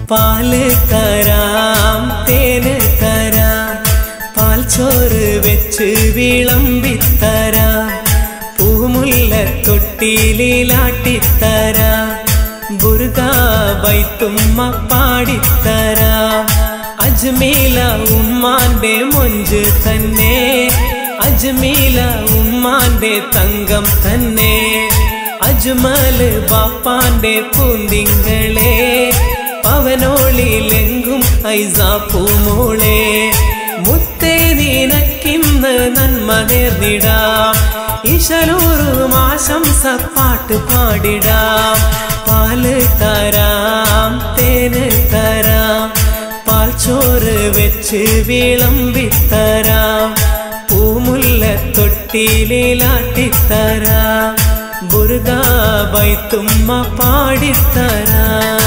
പാല് തരാം തേന് തരാം പാൽ ചോറ് വെച്ച് വിളമ്പിത്തരാം പൂമുല്ല തൊട്ടിലാട്ടിത്തരാം ബുർഗ ബൈത്തുമ്മ പാടിത്തരാം അജ്മീല ഉമ്മാന്റെ മൊഞ്ച് തന്നെ അജ്മീല ഉമ്മാന്റെ തങ്കം തന്നെ അജ്മല് ബാപ്പാന്റെ പൂന്തിങ്കളെ പവനോളിലെങ്കും ഐസാപ്പൂമോളെ മുത്തേ നീനക്കിന്ന് നന്മ നേർന്നിടാം ഇശലൂറും ആശംസ പാട്ട് പാടിടാം പാല് തരാം തേന് തരാം പാൽ ചോറ് വെച്ച് വിളമ്പിത്തരാം പൂമുല്ല തൊട്ടിലാട്ടിത്തരാം ബുർഗ ബൈത്തുമ്മ പാടിത്തരാം